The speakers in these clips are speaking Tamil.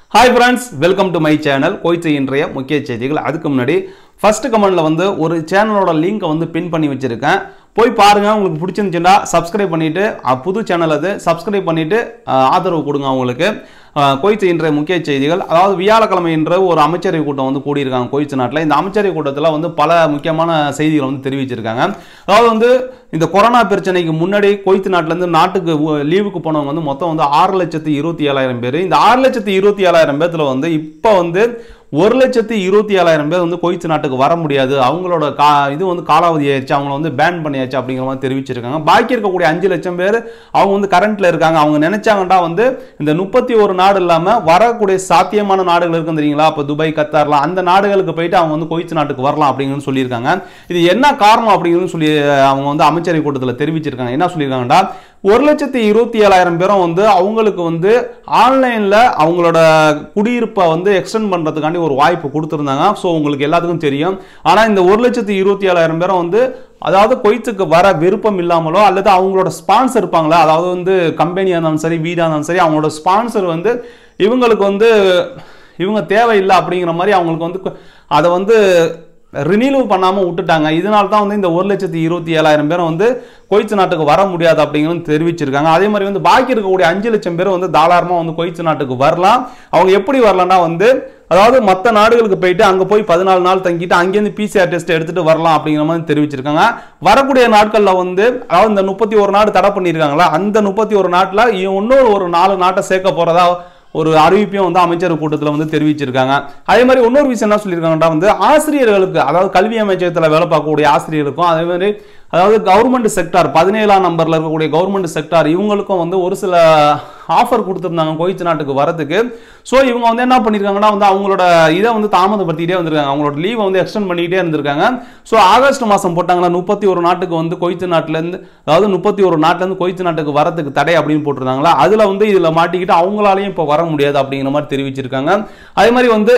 hi friends welcome to my channel கோய்ச்சி இன்றைய முக்கிய செய்திகள் அதுக்கு முன்னாடி ஃபர்ஸ்ட் கமெண்ட்ல வந்து ஒரு சேனலோட லிங்கை வந்து பின் பண்ணி வச்சிருக்கேன் போய் பாருங்க உங்களுக்கு பிடிச்சிருந்துச்சுன்னா சப்ஸ்கிரைப் பண்ணிட்டு அஹ், புது சேனல் அது சப்ஸ்கிரைப் பண்ணிட்டு அஹ், ஆதரவு கொடுங்க அவங்களுக்கு கோய்ச்சி இன்றைய முக்கிய செய்திகள் அதாவது வியாழக்கிழமை என்ற ஒரு அமைச்சரவை கூட்டம் வந்து கூடியிருக்காங்க கோய்ச்சி நாட்டில் இந்த அமைச்சரவை கூட்டத்தில் வந்து பல முக்கியமான செய்திகளை வந்து தெரிவிச்சிருக்காங்க அதாவது வந்து இந்த கொரோனா பிரச்சனைக்கு முன்னாடி கோய்த்து நாட்டிலேருந்து நாட்டுக்கு ஊ- லீவுக்கு போனவங்க வந்து மொத்தம் வந்து ஆறு லட்சத்தி இருபத்தி ஏழாயிரம் பேர் இந்த ஆறு லட்சத்தி இருபத்தி ஏழாயிரம் பேர்த்துல வந்து இப்போ வந்து ஒரு லட்சத்தி இருபத்தி ஏழாயிரம் பேர் வந்து கோய்த்து நாட்டுக்கு வர முடியாது அவங்களோட கா இது வந்து காலாவதி ஆயிடுச்சு அவங்கள வந்து பேன் பண்ணியாச்சு அப்படிங்கிற மாதிரி தெரிவிச்சிருக்காங்க பாக்கி இருக்கக்கூடிய அஞ்சு லட்சம் பேர் அவங்க வந்து கரண்ட்ல இருக்காங்க அவங்க நினைச்சாங்கன்னா வந்து இந்த முப்பத்தி ஒரு நாடு இல்லாம வரக்கூடிய சாத்தியமான நாடுகள் இருக்கும் தெரியுங்களா இப்போ துபாய் கத்தார்லாம் அந்த நாடுகளுக்கு போயிட்டு அவங்க வந்து கோய்த்து நாட்டுக்கு வரலாம் அப்படிங்கன்னு சொல்லியிருக்காங்க இது என்ன காரணம் அப்படிங்கிறது சொல்லி அவங்க வந்து அமைச்சரவை கூட்டத்தில் தெரிவிச்சிருக்காங்க என்ன சொல்லியிருக்காங்கடா ஒரு லட்சத்தி இருபத்தி ஏழாயிரம் பேரும் வந்து அவங்களுக்கு வந்து ஆன்லைன்ல அவங்களோட குடியிருப்பை வந்து எக்ஸ்டெண்ட் பண்றதுக்காண்டி ஒரு வாய்ப்பு கொடுத்துருந்தாங்க ஸோ உங்களுக்கு எல்லாத்துக்கும் தெரியும் ஆனா இந்த ஒரு லட்சத்தி இருபத்தி ஏழாயிரம் பேரும் வந்து அதாவது கொய்த்துக்கு வர விருப்பம் இல்லாமலோ அல்லது அவங்களோட ஸ்பான்சர் இருப்பாங்களா அதாவது வந்து கம்பெனியாக இருந்தாலும் சரி வீடாக இருந்தாலும் சரி அவங்களோட ஸ்பான்சர் வந்து இவங்களுக்கு வந்து இவங்க தேவையில்லை அப்படிங்கிற மாதிரி அவங்களுக்கு வந்து அதை வந்து ரினியூவ் பண்ணாமல் விட்டுட்டாங்க இதனால தான் வந்து இந்த ஒரு லட்சத்தி இருபத்தி ஏழாயிரம் பேரும் வந்து கொய்த்து நாட்டுக்கு வர முடியாது அப்படிங்கிறது தெரிவிச்சிருக்காங்க அதே மாதிரி வந்து பாக்கி இருக்கக்கூடிய அஞ்சு லட்சம் பேர் வந்து தாராளமாக வந்து கொய்த்து நாட்டுக்கு வரலாம் அவங்க எப்படி வரலாம்னா வந்து அதாவது மற்ற நாடுகளுக்கு போயிட்டு அங்கே போய் பதினாலு நாள் தங்கிட்டு அங்கேருந்து பிசிஆர் டெஸ்ட் எடுத்துட்டு வரலாம் அப்படிங்கிற மாதிரி தெரிவிச்சிருக்காங்க வரக்கூடிய நாட்களில் வந்து அதாவது இந்த முப்பத்தி ஒரு நாடு தடை பண்ணியிருக்காங்களா அந்த முப்பத்தி ஒரு நாட்டில் இன்னொரு ஒரு நாலு நாட்டை சேர்க்க போறதா ஒரு அறிவிப்பையும் வந்து அமைச்சர் கூட்டத்தில் வந்து தெரிவிச்சிருக்காங்க அதே மாதிரி இன்னொரு விஷயம் என்ன சொல்லியிருக்காங்கன்னா வந்து ஆசிரியர்களுக்கு அதாவது கல்வி அமைச்சகத்தில் வேலை பார்க்கக்கூடிய ஆசிரியர்களுக்கும் அதே மாதிரி அதாவது கவர்மெண்ட் செக்டார் பதினேழாம் நம்பர்ல இருக்கக்கூடிய கவர்மெண்ட் செக்டார் இவங்களுக்கும் வந்து ஒரு சில ஆஃபர் கொடுத்துருந்தாங்க கோயிச்சு நாட்டுக்கு வரதுக்கு ஸோ இவங்க வந்து என்ன பண்ணியிருக்காங்கன்னா வந்து அவங்களோட இதை வந்து தாமதப்படுத்திட்டே வந்திருக்காங்க அவங்களோட லீவை வந்து எக்ஸ்டெண்ட் பண்ணிக்கிட்டே இருந்திருக்காங்க ஸோ ஆகஸ்ட் மாதம் போட்டாங்களா முப்பத்தி ஒரு நாட்டுக்கு வந்து கொய்த்து நாட்டிலேருந்து அதாவது முப்பத்தி ஒரு நாட்டிலேருந்து கொய்த்து நாட்டுக்கு வரதுக்கு தடை அப்படின்னு போட்டிருந்தாங்களா அதில் வந்து இதில் மாட்டிக்கிட்டு அவங்களாலையும் இப்போ வர முடியாது அப்படிங்கிற மாதிரி தெரிவிச்சிருக்காங்க அதே மாதிரி வந்து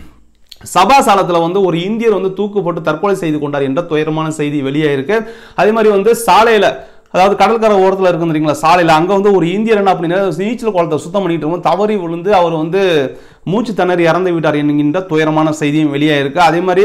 சபாசாலத்தில் வந்து ஒரு இந்தியர் வந்து தூக்கு போட்டு தற்கொலை செய்து கொண்டார் என்ற துயரமான செய்தி வெளியாயிருக்கு அதே மாதிரி வந்து சாலையில் அதாவது கடற்கரை ஓரத்தில் இருக்கும் தெரியுங்களா சாலையில் அங்கே வந்து ஒரு இந்தியர் என்ன அப்படின்னா நீச்சல் குளத்தை சுத்தம் பண்ணிட்டு இருக்கும் தவறி விழுந்து அவர் வந்து மூச்சு திணறி இறந்து விட்டார் என்கின்ற துயரமான செய்தியும் வெளியாயிருக்கு அதே மாதிரி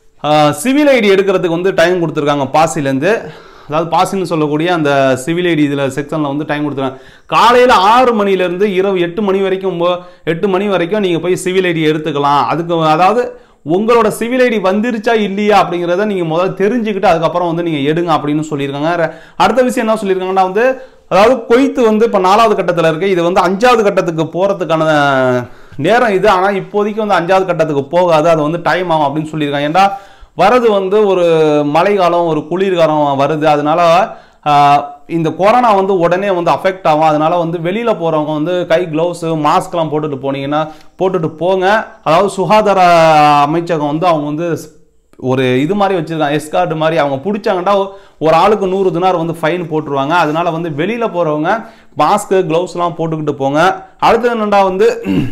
சிவில் ஐடி எடுக்கிறதுக்கு வந்து டைம் கொடுத்துருக்காங்க பாசிலேருந்து அதாவது பாசின்னு சொல்லக்கூடிய அந்த சிவில் ஐடி இதில் செக்ஷனில் வந்து டைம் கொடுத்துருக்காங்க காலையில் ஆறு மணிலேருந்து இரவு எட்டு மணி வரைக்கும் ஒம்ப- எட்டு மணி வரைக்கும் நீங்கள் போய் சிவில் ஐடி எடுத்துக்கலாம் அதுக்கு அதாவது உங்களோட சிவில் ஐடி வந்துருச்சா இல்லையா அப்படிங்கிறத நீங்கள் முதல்ல தெரிஞ்சுக்கிட்டு அதுக்கப்புறம் வந்து நீங்கள் எடுங்க அப்படின்னு சொல்லியிருக்காங்க ர- அடுத்த விஷயம் என்ன சொல்லியிருக்காங்கன்னா வந்து அதாவது கொய்த்து வந்து இப்போ நாலாவது கட்டத்தில் இருக்கு இது வந்து அஞ்சாவது கட்டத்துக்கு போகிறதுக்கான நேரம் இது ஆனால் இப்போதைக்கு வந்து அஞ்சாவது கட்டத்துக்கு போகாது அது வந்து டைம் ஆகும் அப்படின்னு சொல்லியிருக்காங்க ஏன்டா வரது வந்து ஒரு மழைக்காலம் ஒரு குளிர்காலம் வருது அதனால ஆஹ், இந்த கொரோனா வந்து உடனே வந்து அஃபெக்ட் ஆகும் அதனால வந்து வெளியில போறவங்க வந்து கை கிளவுஸ் மாஸ்க்லாம் போட்டுட்டு போனீங்கன்னா போட்டுட்டு போங்க அதாவது சுகாதார அமைச்சகம் வந்து அவங்க வந்து ஒரு இது மாதிரி வச்சிருக்காங்க எஸ்கார்டு மாதிரி அவங்க பிடிச்சாங்கன்னா ஒரு ஆளுக்கு நூறு தினார் வந்து ஃபைன் போட்டுருவாங்க அதனால வந்து வெளியில போறவங்க மாஸ்க்கு க்ளவுஸ்லாம் போட்டுக்கிட்டு போங்க அடுத்து என்னடா வந்து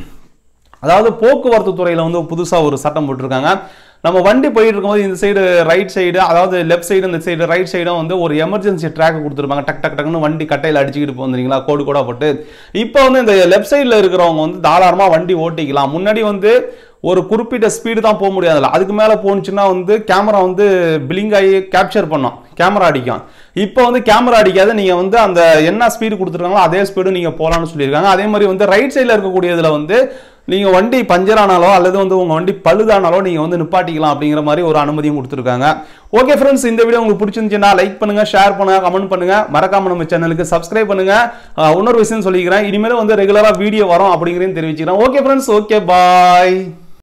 அதாவது போக்குவரத்து துறையில் வந்து புதுசாக ஒரு சட்டம் போட்டிருக்காங்க நம்ம வண்டி போயிட்டு இருக்கும்போது இந்த சைடு ரைட் சைடு அதாவது லெஃப்ட் சைடு இந்த சைடு ரைட் சைடும் வந்து ஒரு எமர்ஜென்சி ட்ராக் கொடுத்துருப்பாங்க டக் டக் டக்குன்னு வண்டி கட்டையில் அடிச்சுக்கிட்டு போந்துறீங்களா கோடு கோடா போட்டு இப்போ வந்து இந்த லெஃப்ட் சைடில் இருக்கிறவங்க வந்து தாராளமாக வண்டி ஓட்டிக்கலாம் முன்னாடி வந்து ஒரு குறிப்பிட்ட ஸ்பீடு தான் போக முடியாதுல்ல அதுக்கு மேலே போணுச்சுன்னா வந்து கேமரா வந்து பிளிங்க் ஆகி கேப்சர் பண்ணும் கேமரா அடிக்கும் இப்போ வந்து கேமரா அடிக்காத நீங்கள் வந்து அந்த என்ன ஸ்பீடு கொடுத்துருக்காங்களோ அதே ஸ்பீடு நீங்கள் போகலான்னு சொல்லியிருக்காங்க அதே மாதிரி வந்து ரைட் சைடில் இருக்கக்கூடியதில் வந்து நீங்கள் வண்டி பஞ்சர் ஆனாலோ அல்லது வந்து உங்கள் வண்டி பழுதானாலோ நீங்கள் வந்து நிப்பாட்டிக்கலாம் அப்படிங்கிற மாதிரி ஒரு அனுமதியும் கொடுத்துருக்காங்க ஓகே ஃப்ரெண்ட்ஸ் இந்த வீடியோ உங்களுக்கு பிடிச்சிருந்துச்சுன்னா லைக் பண்ணுங்க ஷேர் பண்ணுங்க கமெண்ட் பண்ணுங்க மறக்காம நம்ம சேனலுக்கு சப்ஸ்கிரைப் பண்ணுங்க அஹ் இன்னொரு விஷயம் சொல்லிக்கிறேன் இனிமேல் வந்து ரெகுலராக வீடியோ வரும் அப்படிங்கிறதையும் தெரிவிச்சுக்கிறேன் ஓகே ஃப்ரெண்ட்ஸ் ஓகே பாய்